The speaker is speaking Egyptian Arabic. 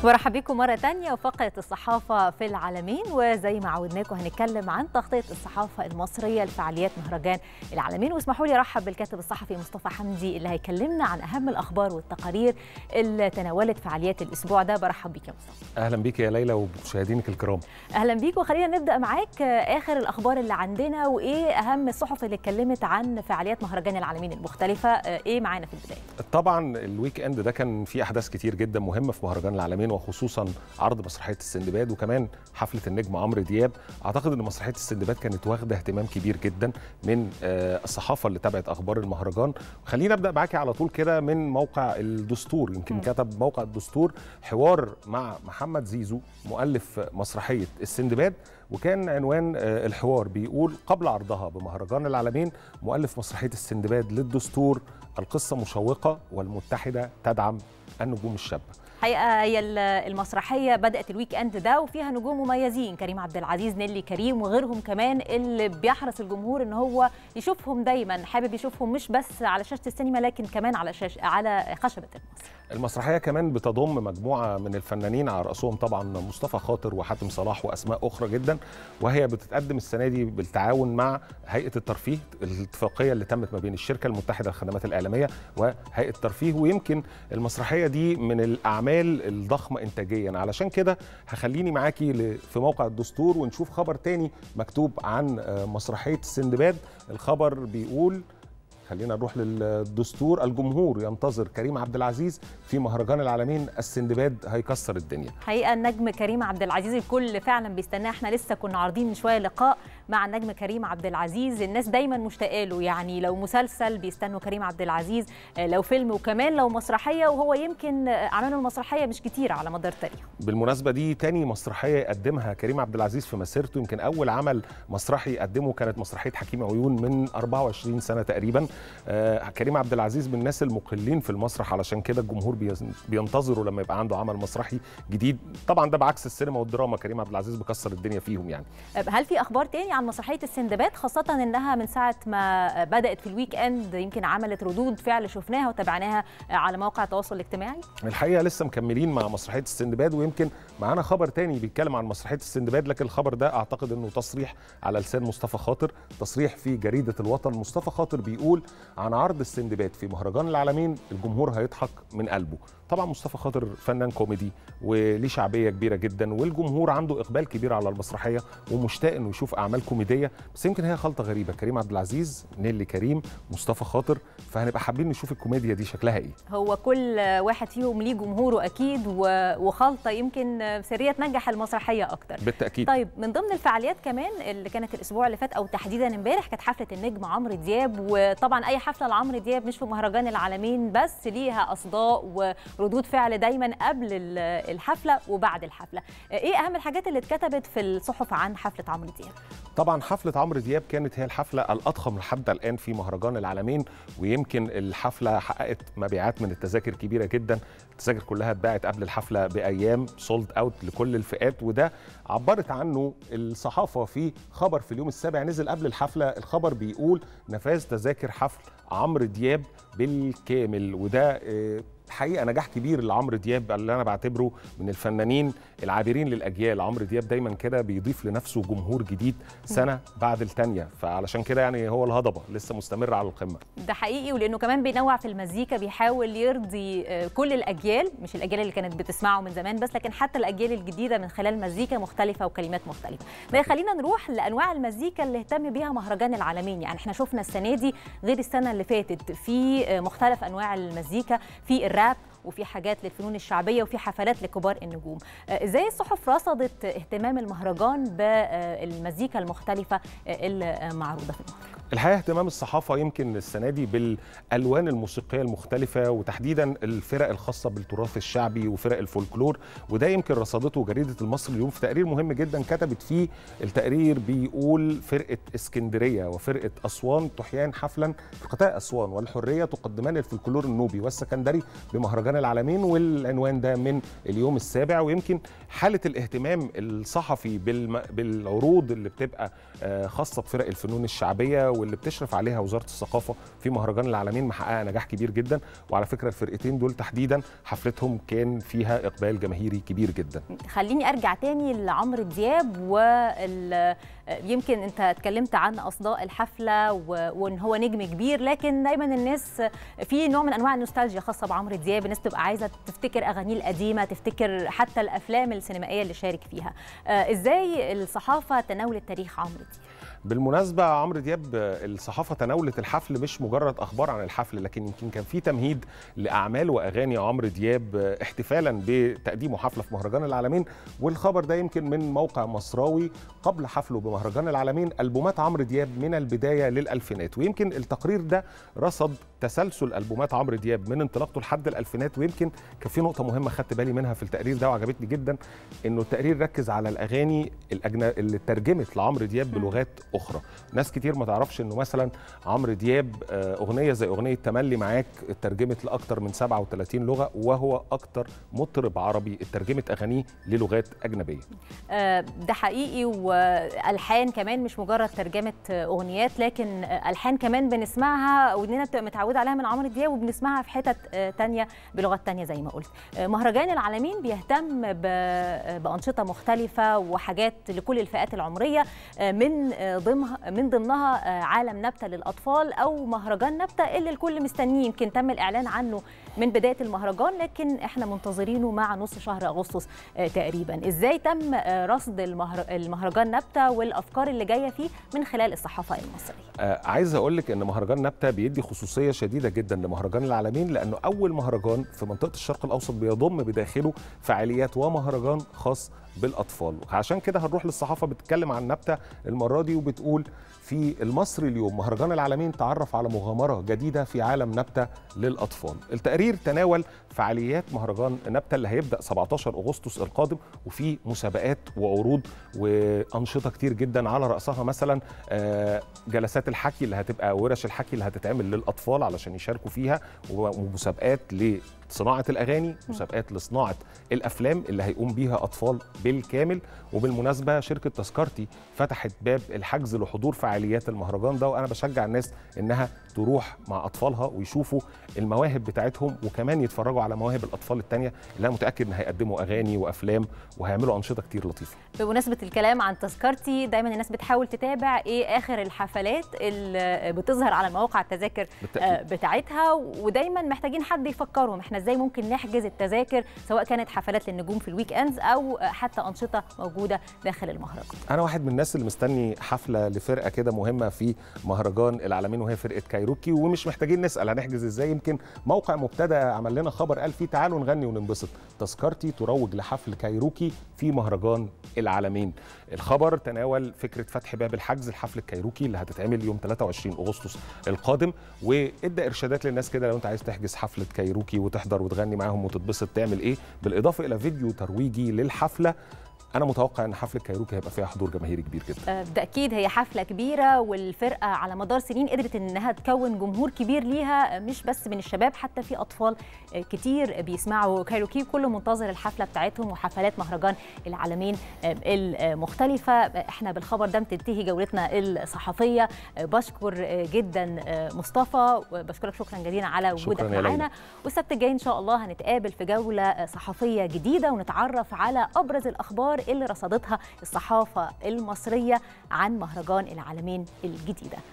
برحب بكم مرة تانية وفقرة الصحافة في العالمين وزي ما عودناكم هنتكلم عن تغطية الصحافة المصرية لفعاليات مهرجان العالمين واسمحوا لي ارحب بالكاتب الصحفي مصطفى حمدي اللي هيكلمنا عن أهم الأخبار والتقارير اللي تناولت فعاليات الأسبوع ده برحب بيك يا مصطفى اهلا بيك يا ليلى ومشاهدينك الكرام أهلا بيك وخلينا نبدأ معاك آخر الأخبار اللي عندنا وإيه أهم الصحف اللي اتكلمت عن فعاليات مهرجان العالمين المختلفة إيه معانا في البداية طبعا الويك اند ده كان فيه احداث كتير جدا مهمه في مهرجان العالمين وخصوصا عرض مسرحيه السندباد وكمان حفله النجم عمرو دياب اعتقد ان مسرحيه السندباد كانت واخده اهتمام كبير جدا من آه، الصحافه اللي تابعت اخبار المهرجان خلينا ابدا معاكي على طول كده من موقع الدستور يمكن مم. كتب موقع الدستور حوار مع محمد زيزو مؤلف مسرحيه السندباد وكان عنوان آه، الحوار بيقول قبل عرضها بمهرجان العالمين مؤلف مسرحيه السندباد للدستور القصه مشوقه والمتحده تدعم النجوم الشابه حقيقة هي ال- المسرحية بدأت الويك اند ده وفيها نجوم مميزين كريم عبد العزيز نيلي كريم وغيرهم كمان اللي بيحرص الجمهور ان هو يشوفهم دايما حابب يشوفهم مش بس على شاشة السينما لكن كمان على شاش على خشبة المسرح المسرحيه كمان بتضم مجموعه من الفنانين على راسهم طبعا مصطفى خاطر وحاتم صلاح واسماء اخرى جدا وهي بتتقدم السنه دي بالتعاون مع هيئه الترفيه الاتفاقيه اللي تمت ما بين الشركه المتحده للخدمات الاعلاميه وهيئه الترفيه ويمكن المسرحيه دي من الاعمال الضخمه انتاجيا علشان كده هخليني معاكي ل- في موقع الدستور ونشوف خبر تاني مكتوب عن آه، مسرحيه السندباد الخبر بيقول خلينا نروح للدستور الجمهور ينتظر كريم عبد العزيز في مهرجان العالمين السندباد هيكسر الدنيا حقيقة النجم كريم عبد العزيز الكل فعلا بيستناه احنا لسه كنا عارضين من شوية لقاء مع النجم كريم عبد العزيز الناس دايما مشتاقه له يعني لو مسلسل بيستنوا كريم عبد العزيز آه، لو فيلم وكمان لو مسرحية وهو يمكن آه، أعماله المسرحية مش كتير على مدار تاريخه بالمناسبة دي تاني مسرحية يقدمها كريم عبد العزيز في مسيرته يمكن أول عمل مسرحي يقدمه كانت مسرحية حكيم عيون من 24 سنة تقريبا آه كريم عبد العزيز من الناس المقلين في المسرح علشان كده الجمهور بيز- بينتظروا لما يبقى عنده عمل مسرحي جديد طبعا ده بعكس السينما والدراما كريم عبد العزيز بيكسر الدنيا فيهم يعني هل في اخبار تاني عن مسرحيه السندباد خاصه انها من ساعه ما بدات في الويك اند يمكن عملت ردود فعل شفناها وتابعناها على مواقع التواصل الاجتماعي الحقيقه لسه مكملين مع مسرحيه السندباد ويمكن معانا خبر تاني بيتكلم عن مسرحيه السندباد لكن الخبر ده اعتقد انه تصريح على لسان مصطفى خاطر تصريح في جريده الوطن مصطفى خاطر بيقول عن عرض السندباد في مهرجان العالمين الجمهور هيضحك من قلبه طبعا مصطفى خاطر فنان كوميدي وليه شعبيه كبيره جدا والجمهور عنده اقبال كبير على المسرحيه ومشتاق انه يشوف اعمال كوميديه بس يمكن هي خلطه غريبه كريم عبد العزيز نيلي كريم مصطفى خاطر فهنبقى حابين نشوف الكوميديا دي شكلها ايه هو كل واحد فيهم ليه جمهوره اكيد و- وخلطه يمكن سريه تنجح المسرحيه اكتر بالتاكيد طيب من ضمن الفعاليات كمان اللي كانت الاسبوع اللي فات او تحديدا امبارح كانت حفله النجم عمرو دياب وطبعا اي حفله لعمرو دياب مش في مهرجان العالمين بس ليها اصداء وردود فعل دايما قبل ال- الحفله وبعد الحفله ايه اهم الحاجات اللي اتكتبت في الصحف عن حفله عمرو دياب طبعا حفلة عمرو دياب كانت هي الحفلة الأضخم لحد الآن في مهرجان العالمين ويمكن الحفلة حققت مبيعات من التذاكر كبيرة جدا التذاكر كلها اتباعت قبل الحفلة بأيام سولد أوت لكل الفئات وده عبرت عنه الصحافة في خبر في اليوم السابع نزل قبل الحفلة الخبر بيقول نفاذ تذاكر حفل عمرو دياب بالكامل وده آه، حقيقه نجاح كبير لعمرو دياب اللي انا بعتبره من الفنانين العابرين للاجيال عمرو دياب دايما كده بيضيف لنفسه جمهور جديد سنه بعد الثانيه فعلشان كده يعني هو الهضبه لسه مستمر على القمه ده حقيقي ولانه كمان بينوع في المزيكا بيحاول يرضي آه، كل الاجيال مش الاجيال اللي كانت بتسمعه من زمان بس لكن حتى الاجيال الجديده من خلال مزيكا مختلفه وكلمات مختلفه ده يخلينا نروح لانواع المزيكا اللي اهتم بيها مهرجان العالمين يعني احنا شفنا السنه دي غير السنه اللي فاتت في آه، مختلف انواع المزيكا في الراب وفي حاجات للفنون الشعبيه وفي حفلات لكبار النجوم آه، ازاي الصحف رصدت اهتمام المهرجان بالمزيكا المختلفه آه، اللي آه، معروضه في المهرجان الحقيقه اهتمام الصحافه يمكن السنه دي بالالوان الموسيقيه المختلفه وتحديدا الفرق الخاصه بالتراث الشعبي وفرق الفولكلور وده يمكن رصدته جريده المصري اليوم في تقرير مهم جدا كتبت فيه التقرير بيقول فرقه اسكندريه وفرقه اسوان تحيان حفلا في قطاع اسوان والحريه تقدمان الفولكلور النوبي والسكندري بمهرجان العالمين والعنوان ده من اليوم السابع ويمكن حاله الاهتمام الصحفي بالم... بالعروض اللي بتبقى آه، خاصه بفرق الفنون الشعبيه واللي بتشرف عليها وزاره الثقافه في مهرجان العالمين محققه نجاح كبير جدا وعلى فكره الفرقتين دول تحديدا حفلتهم كان فيها اقبال جماهيري كبير جدا خليني ارجع تاني لعمرو دياب وال يمكن انت اتكلمت عن اصداء الحفله وان هو نجم كبير لكن دايما الناس في نوع من انواع النوستالجيا خاصه بعمرو دياب الناس تبقى عايزه تفتكر اغانيه القديمه تفتكر حتى الافلام السينمائيه اللي شارك فيها ازاي الصحافه تناولت تاريخ عمرو دياب بالمناسبة عمرو دياب الصحافة تناولت الحفل مش مجرد أخبار عن الحفل لكن يمكن كان في تمهيد لأعمال وأغاني عمرو دياب احتفالا بتقديمه حفلة في مهرجان العالمين والخبر ده يمكن من موقع مصراوي قبل حفله بمهرجان العالمين ألبومات عمرو دياب من البداية للألفينات ويمكن التقرير ده رصد تسلسل ألبومات عمرو دياب من انطلاقته لحد الألفينات ويمكن كان في نقطة مهمة خدت بالي منها في التقرير ده وعجبتني جدا إنه التقرير ركز على الأغاني الأجنبية اللي ترجمت لعمرو دياب بلغات اخرى ناس كتير ما تعرفش انه مثلا عمرو دياب اغنيه زي اغنيه تملي معاك اترجمت لاكثر من 37 لغه وهو اكتر مطرب عربي اترجمت اغانيه للغات اجنبيه ده حقيقي والحان كمان مش مجرد ترجمه اغنيات لكن الحان كمان بنسمعها ودننا بتبقى متعوده عليها من عمرو دياب وبنسمعها في حتت تانية بلغات تانية زي ما قلت مهرجان العالمين بيهتم بانشطه مختلفه وحاجات لكل الفئات العمريه من ضمنها من ضمنها عالم نبته للاطفال او مهرجان نبته اللي الكل مستنيه يمكن تم الاعلان عنه من بدايه المهرجان لكن احنا منتظرينه مع نص شهر اغسطس تقريبا ازاي تم رصد المهرجان نبته والافكار اللي جايه فيه من خلال الصحافه المصريه آه عايز اقول لك ان مهرجان نبته بيدي خصوصيه شديده جدا لمهرجان العالمين لانه اول مهرجان في منطقه الشرق الاوسط بيضم بداخله فعاليات ومهرجان خاص بالاطفال عشان كده هنروح للصحافه بتتكلم عن نبته المره دي وبتقول في المصري اليوم مهرجان العالمين تعرف على مغامره جديده في عالم نبته للاطفال التقرير تناول فعاليات مهرجان نبته اللي هيبدا 17 اغسطس القادم وفي مسابقات وعروض وانشطه كتير جدا على راسها مثلا جلسات الحكي اللي هتبقى ورش الحكي اللي هتتعمل للاطفال علشان يشاركوا فيها ومسابقات لصناعه الاغاني مسابقات لصناعه الافلام اللي هيقوم بيها اطفال بالكامل وبالمناسبه شركه تذكرتي فتحت باب الحجز لحضور فعاليات المهرجان ده وانا بشجع الناس انها تروح مع اطفالها ويشوفوا المواهب بتاعتهم وكمان يتفرجوا على مواهب الاطفال التانية اللي انا متاكد ان هيقدموا اغاني وافلام وهيعملوا انشطه كتير لطيفه بمناسبه الكلام عن تذكرتي دايما الناس بتحاول تتابع ايه اخر الحفلات اللي بتظهر على مواقع التذاكر بالتأكيد. بتاعتها ودايما محتاجين حد يفكرهم احنا ازاي ممكن نحجز التذاكر سواء كانت حفلات للنجوم في الويك اندز او حتى انشطه موجوده داخل المهرجان انا واحد من الناس اللي مستني حفله لفرقه كده مهمه في مهرجان العالمين وهي فرقه كايروكي ومش محتاجين نسال هنحجز ازاي يمكن موقع مبتدى عمل لنا خبر قال فيه تعالوا نغني وننبسط تذكرتي تروج لحفل كايروكي في مهرجان العالمين الخبر تناول فكره فتح باب الحجز لحفل الكايروكي اللي هتتعمل يوم 23 اغسطس القادم وادى ارشادات للناس كده لو انت عايز تحجز حفله كايروكي وتحضر وتغني معاهم وتتبسط تعمل ايه بالاضافه الى فيديو ترويجي للحفله انا متوقع ان حفله كايروكي هيبقى فيها حضور جماهيري كبير جدا بالتاكيد هي حفله كبيره والفرقه على مدار سنين قدرت انها تكون جمهور كبير ليها مش بس من الشباب حتى في اطفال كتير بيسمعوا كايروكي كله منتظر الحفله بتاعتهم وحفلات مهرجان العالمين المختلفه احنا بالخبر ده بتنتهي جولتنا الصحفيه بشكر جدا مصطفى بشكرك شكرا جزيلا على وجودك معانا والسبت الجاي ان شاء الله هنتقابل في جوله صحفيه جديده ونتعرف على ابرز الاخبار اللي رصدتها الصحافة المصرية عن مهرجان العالمين الجديدة